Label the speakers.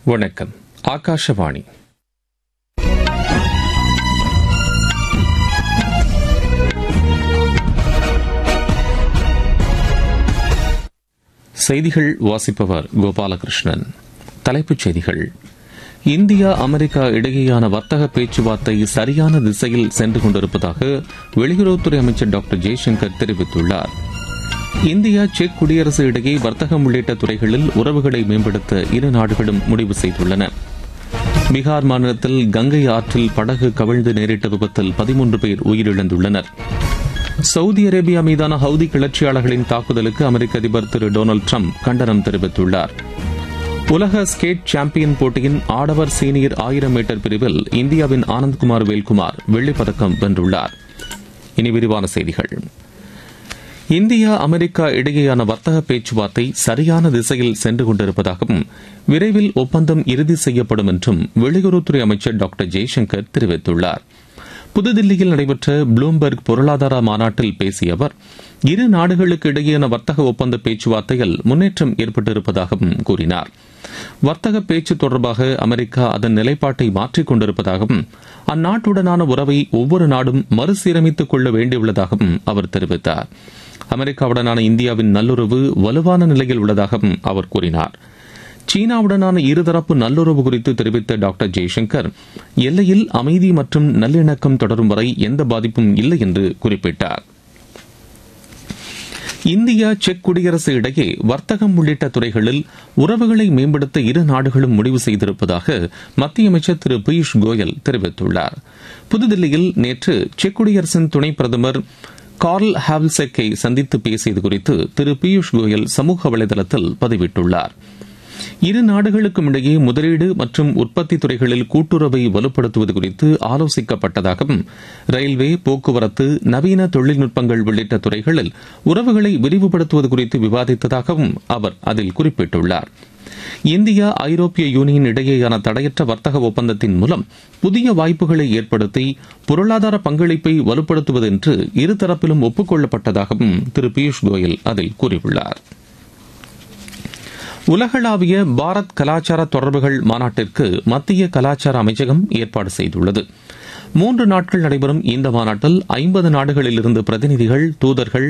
Speaker 1: வணக்கம் ஆகாஷவாணி செய்திகள் வாசிப்பவர் கோபாலகிருஷ்ணன் தலைப்புச் செய்திகள் இந்தியா அமெரிக்கா இடையேயான வர்த்தக பேச்சுவார்த்தை சரியான திசையில் சென்று கொண்டிருப்பதாக வெளியுறவுத்துறை அமைச்சர் டாக்டர் ஜெய்சங்கர் தெரிவித்துள்ளார் இந்தியா செக் குடியரசு இடையே வர்த்தகம் உள்ளிட்ட துறைகளில் உறவுகளை மேம்படுத்த இரு நாடுகளும் முடிவு செய்துள்ளன பீகார் மாநிலத்தில் கங்கை ஆற்றில் படகு கவிழ்ந்து நேரிட்ட விபத்தில் பதிமூன்று பேர் உயிரிழந்துள்ளனர் சவுதி அரேபியா மீதான ஹவுதி கிளர்ச்சியாளர்களின் தாக்குதலுக்கு அமெரிக்க அதிபர் திரு டொனால்டு ட்ரம்ப் கண்டனம் தெரிவித்துள்ளார் உலக ஸ்கேட் சாம்பியன் போட்டியின் ஆடவர் சீனியர் ஆயிரம் மீட்டர் பிரிவில் இந்தியாவின் ஆனந்த்குமார் வேல்குமார் வெள்ளிப்பதக்கம் வென்றுள்ளார் இனி விரிவான செய்திகள் இந்தியா அமெரிக்கா இடையேயான வர்த்தக பேச்சுவார்த்தை சரியான திசையில் சென்று கொண்டிருப்பதாகவும் விரைவில் ஒப்பந்தம் இறுதி செய்யப்படும் என்றும் வெளியுறவுத்துறை அமைச்சர் டாக்டர் ஜெய்சங்கர் தெரிவித்துள்ளார் புதுதில்லியில் நடைபெற்ற ப்ளூம்பெர்க் பொருளாதார மாநாட்டில் பேசிய அவர் இரு நாடுகளுக்கு இடையேயான வர்த்தக ஒப்பந்த பேச்சுவார்த்தையில் முன்னேற்றம் ஏற்பட்டிருப்பதாகவும் கூறினார் வர்த்தக பேச்சு தொடர்பாக அமெரிக்கா அதன் நிலைப்பாட்டை மாற்றிக் கொண்டிருப்பதாகவும் அந்நாட்டுடனான உறவை ஒவ்வொரு நாடும் மறுசீரமைத்துக் கொள்ள வேண்டியுள்ளதாகவும் அவர் தெரிவித்தார் அமெரிக்காவுடனான இந்தியாவின் நல்லுறவு வலுவான நிலையில் உள்ளதாகவும் அவர் கூறினார் சீனாவுடனான இருதரப்பு நல்லுறவு குறித்து தெரிவித்த டாக்டர் ஜெய்சங்கர் எல்லையில் அமைதி மற்றும் நல்லிணக்கம் தொடரும் வரை எந்த பாதிப்பும் இல்லை என்று குறிப்பிட்டார் இந்தியா செக் குடியரசு இடையே வர்த்தகம் உள்ளிட்ட துறைகளில் உறவுகளை மேம்படுத்த இரு நாடுகளும் முடிவு செய்திருப்பதாக மத்திய அமைச்சர் திரு பியூஷ் கோயல் தெரிவித்துள்ளார் புதுதில்லியில் நேற்று செக் குடியரசின் துணை பிரதமர் கார்ல் ஹாவ்ல்செக்கை சந்தித்து பேசியது குறித்து திரு பியூஷ் கோயல் சமூக வலைதளத்தில் பதிவிட்டுள்ளார் இரு நாடுகளுக்கும் இடையே முதலீடு மற்றும் உற்பத்தி துறைகளில் கூட்டுறவை வலுப்படுத்துவது குறித்து ஆலோசிக்கப்பட்டதாகவும் ரயில்வே போக்குவரத்து நவீன தொழில்நுட்பங்கள் உள்ளிட்ட துறைகளில் உறவுகளை விரிவுபடுத்துவது குறித்து விவாதித்ததாகவும் அவர் அதில் குறிப்பிட்டுள்ளார் இந்தியா ஐரோப்பிய யூனியன் இடையேயான தடையற்ற வர்த்தக ஒப்பந்தத்தின் மூலம் புதிய வாய்ப்புகளை ஏற்படுத்தி பொருளாதார பங்களிப்பை வலுப்படுத்துவது என்று இருதரப்பிலும் ஒப்புக்கொள்ளப்பட்டதாகவும் திரு பியூஷ் கோயல் அதில் கூறியுள்ளார் உலகளாவிய பாரத் கலாச்சார தொடர்புகள் மாநாட்டிற்கு மத்திய கலாச்சார அமைச்சகம் ஏற்பாடு செய்துள்ளது மூன்று நாட்கள் நடைபெறும் இந்த மாநாட்டில் ஐம்பது நாடுகளிலிருந்து பிரதிநிதிகள் தூதர்கள்